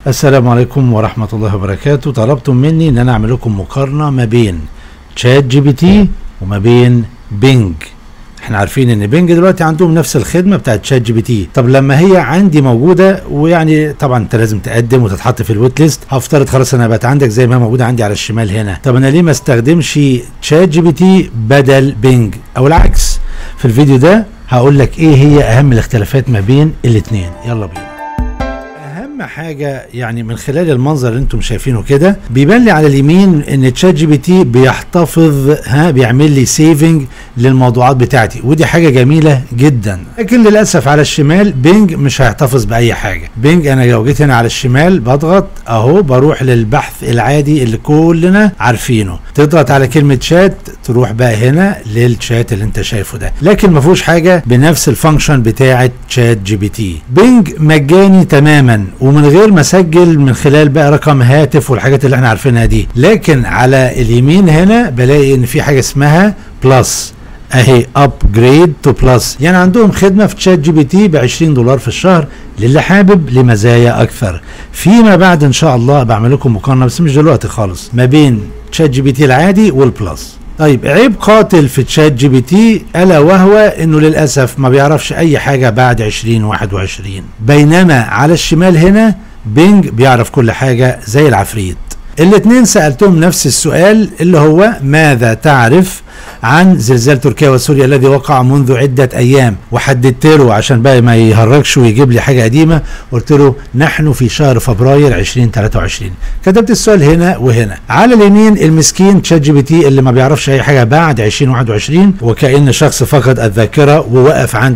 السلام عليكم ورحمة الله وبركاته طلبتم مني ان انا اعمل لكم مقارنة ما بين تشات جي بي تي وما بين بينج احنا عارفين ان بينج دلوقتي عندهم نفس الخدمه بتاعت تشات جي بي تي طب لما هي عندي موجوده ويعني طبعا انت لازم تقدم وتتحط في الويت ليست هفترض خلاص انا بقت عندك زي ما هي موجوده عندي على الشمال هنا طب انا ليه ما استخدمش تشات جي بي تي بدل بينج او العكس في الفيديو ده هقول لك ايه هي اهم الاختلافات ما بين الاثنين يلا بينا اهم حاجه يعني من خلال المنظر اللي انتم شايفينه كده بيبان لي على اليمين ان تشات جي بي تي بيحتفظ ها بيعمل لي سيفنج للموضوعات بتاعتي ودي حاجه جميله جدا لكن للاسف على الشمال بينج مش هيحتفظ باي حاجه بينج انا لو جيت هنا على الشمال بضغط اهو بروح للبحث العادي اللي كلنا عارفينه تضغط على كلمه شات تروح بقى هنا للشات اللي انت شايفه ده لكن ما فيهوش حاجه بنفس الفانكشن بتاعه شات جي بي تي بينج مجاني تماما ومن غير ما اسجل من خلال بقى رقم هاتف والحاجات اللي احنا عارفينها دي لكن على اليمين هنا بلاقي ان في حاجه اسمها بلس اهي ابجريد تو بلس يعني عندهم خدمه في تشات جي بي تي ب 20 دولار في الشهر للي حابب لمزايا اكثر فيما بعد ان شاء الله بعمل لكم مقارنه بس مش دلوقتي خالص ما بين تشات جي بي تي العادي والبلس طيب عيب قاتل في تشات جي بي تي الا وهو انه للاسف ما بيعرفش اي حاجه بعد 2021 بينما على الشمال هنا بينج بيعرف كل حاجه زي العفريت الاثنين سالتهم نفس السؤال اللي هو ماذا تعرف عن زلزال تركيا وسوريا الذي وقع منذ عدة أيام وحددت له عشان بقى ما يهرجش ويجيب لي حاجة قديمة قلت له نحن في شهر فبراير 2023 كتبت السؤال هنا وهنا على اليمين المسكين تشات جي بي تي اللي ما بيعرفش أي حاجة بعد 2021 وكأن شخص فقد الذاكرة ووقف عند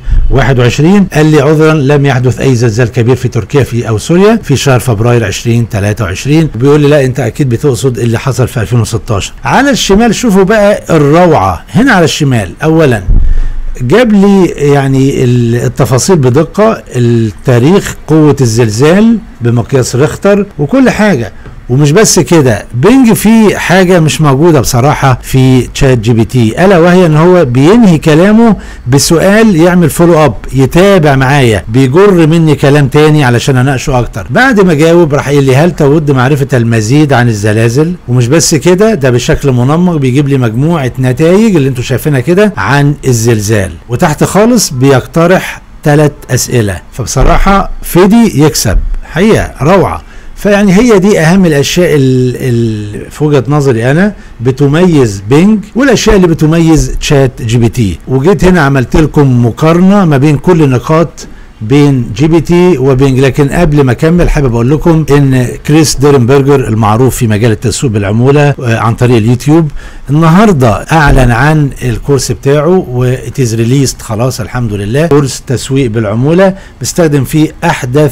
2021 قال لي عذرا لم يحدث أي زلزال كبير في تركيا في أو سوريا في شهر فبراير 2023 بيقول لي لا أنت أكيد بتقصد اللي حصل في 2016 على الشمال شوفوا بقى الروعة هنا على الشمال أولا جاب لي يعني التفاصيل بدقة التاريخ قوة الزلزال بمقياس ريختر وكل حاجة ومش بس كده بينج فيه حاجة مش موجودة بصراحة في تشات جي بي تي ألا وهي ان هو بينهي كلامه بسؤال يعمل فولو اب يتابع معايا بيجر مني كلام تاني علشان اناقشه اكتر بعد ما جاوب راح قايل لي هل تود معرفة المزيد عن الزلازل ومش بس كده ده بشكل منمق بيجيب لي مجموعة نتائج اللي انتوا شايفينها كده عن الزلزال وتحت خالص بيقترح ثلاث اسئلة فبصراحة فيدي يكسب حقيقة روعة فيعني هي دي اهم الاشياء اللي في وجهه نظري انا بتميز بينج والاشياء اللي بتميز تشات جي بي تي وجيت هنا عملت لكم مقارنه ما بين كل نقاط بين جي بي تي وبينج لكن قبل ما اكمل حابب اقول لكم ان كريس ديرنبرجر المعروف في مجال التسويق بالعموله عن طريق اليوتيوب النهارده اعلن عن الكورس بتاعه واتيز ريليست خلاص الحمد لله كورس تسويق بالعموله بيستخدم فيه احدث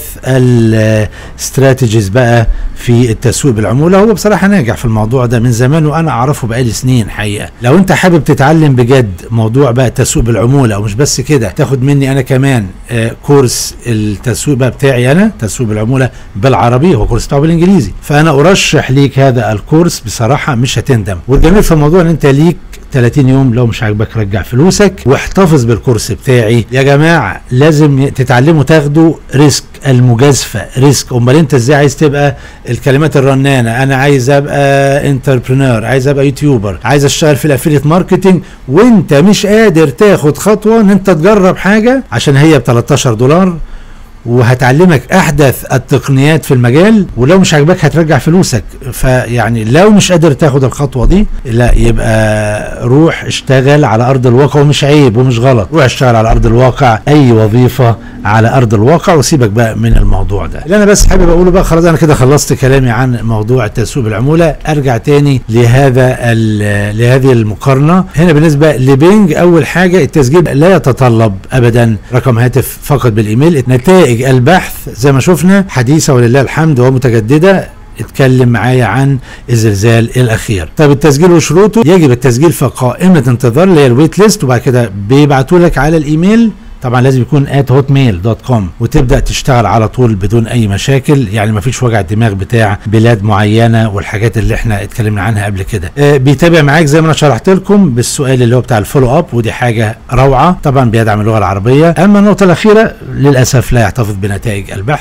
الاستراتيجيز بقى في التسويق بالعموله هو بصراحه ناجح في الموضوع ده من زمان وانا اعرفه بقالي سنين حقيقه لو انت حابب تتعلم بجد موضوع بقى التسويق بالعموله ومش بس كده تاخد مني انا كمان آه كورس التسويق بقى بتاعي انا تسويق بالعموله بالعربي هو كورس بتاعه بالانجليزي فانا ارشح ليك هذا الكورس بصراحه مش هتندم والجميل في الموضوع ان انت ليك 30 يوم لو مش عاجبك رجع فلوسك واحتفظ بالكورس بتاعي يا جماعه لازم تتعلموا تاخدوا ريسك المجازفه ريسك امال انت ازاي عايز تبقى الكلمات الرنانه انا عايز ابقى انتربرينور عايز ابقى يوتيوبر عايز اشتغل في الافيليت ماركتنج وانت مش قادر تاخد خطوه ان انت تجرب حاجه عشان هي ب 13 دولار وهتعلمك احدث التقنيات في المجال ولو مش عاجباك هترجع فلوسك فيعني لو مش قادر تاخد الخطوه دي لا يبقى روح اشتغل على ارض الواقع ومش عيب ومش غلط روح اشتغل على ارض الواقع اي وظيفه على ارض الواقع وسيبك بقى من الموضوع ده اللي انا بس حابب اقوله بقى خلاص انا كده خلصت كلامي عن موضوع التسويق بالعموله ارجع تاني لهذا لهذه المقارنه هنا بالنسبه لبينج اول حاجه التسجيل لا يتطلب ابدا رقم هاتف فقط بالايميل نتائج البحث زي ما شفنا حديثه ولله الحمد ومتجدده اتكلم معايا عن الزلزال الاخير طب التسجيل وشروطه يجب التسجيل في قائمه انتظار اللي هي الويت ليست وبعد كده بيبعتوا لك على الايميل طبعا لازم يكون at hotmail.com وتبدا تشتغل على طول بدون اي مشاكل يعني ما فيش وجع دماغ بتاع بلاد معينه والحاجات اللي احنا اتكلمنا عنها قبل كده آه بيتابع معاك زي ما انا شرحت لكم بالسؤال اللي هو بتاع الفولو اب ودي حاجه روعه طبعا بيدعم اللغه العربيه اما النقطه الاخيره للاسف لا يحتفظ بنتائج البحث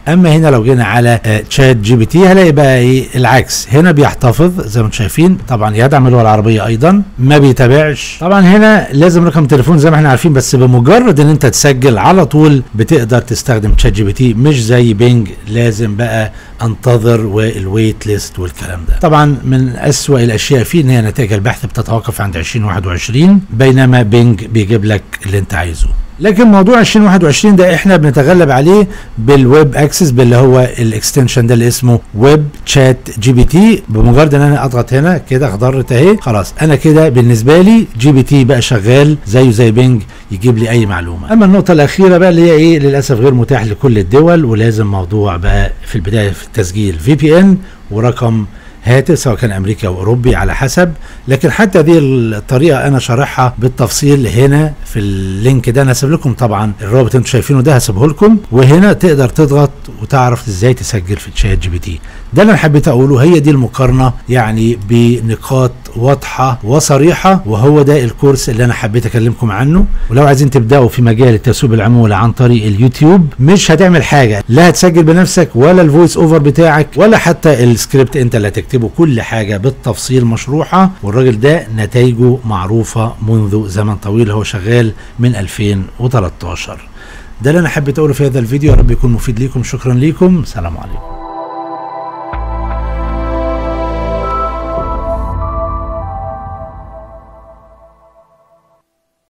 اما هنا لو جينا على آه، تشات جي بي تي هلاقي بقى ايه العكس هنا بيحتفظ زي ما انتم شايفين طبعا يدعم اللغه العربيه ايضا ما بيتابعش طبعا هنا لازم رقم تليفون زي ما احنا عارفين بس بمجرد ان انت تسجل على طول بتقدر تستخدم تشات جي بي تي مش زي بينج لازم بقى انتظر والويت ليست والكلام ده طبعا من اسوأ الاشياء فيه ان هي نتائج البحث بتتوقف عند 2021 بينما بينج بيجيب لك اللي انت عايزه لكن موضوع 2021 ده احنا بنتغلب عليه بالويب اكسس باللي هو الاكستنشن ده اللي اسمه ويب تشات جي بي تي بمجرد ان انا اضغط هنا كده اخضرت اهي خلاص انا كده بالنسبه لي جي بي تي بقى شغال زيه زي بينج يجيب لي اي معلومه اما النقطه الاخيره بقى اللي هي ايه للاسف غير متاح لكل الدول ولازم موضوع بقى في البدايه في التسجيل في بي ان ورقم هاتف سواء كان امريكي او اوروبي على حسب لكن حتى هذه الطريقه انا شارحها بالتفصيل هنا في اللينك ده انا هسيب لكم طبعا الرابط انتم شايفينه ده هسيبه لكم وهنا تقدر تضغط وتعرف ازاي تسجل في تشات جي بي تي ده اللي انا حبيت اقوله هي دي المقارنه يعني بنقاط واضحه وصريحه وهو ده الكورس اللي انا حبيت اكلمكم عنه ولو عايزين تبداوا في مجال التسويق العموله عن طريق اليوتيوب مش هتعمل حاجه لا هتسجل بنفسك ولا الفويس اوفر بتاعك ولا حتى السكريبت انت اللي هتكتبه كل حاجه بالتفصيل مشروحه والراجل ده نتائجه معروفه منذ زمن طويل هو شغال من 2013 ده اللي انا حبيت اقوله في هذا الفيديو يا رب يكون مفيد ليكم شكرا ليكم سلام عليكم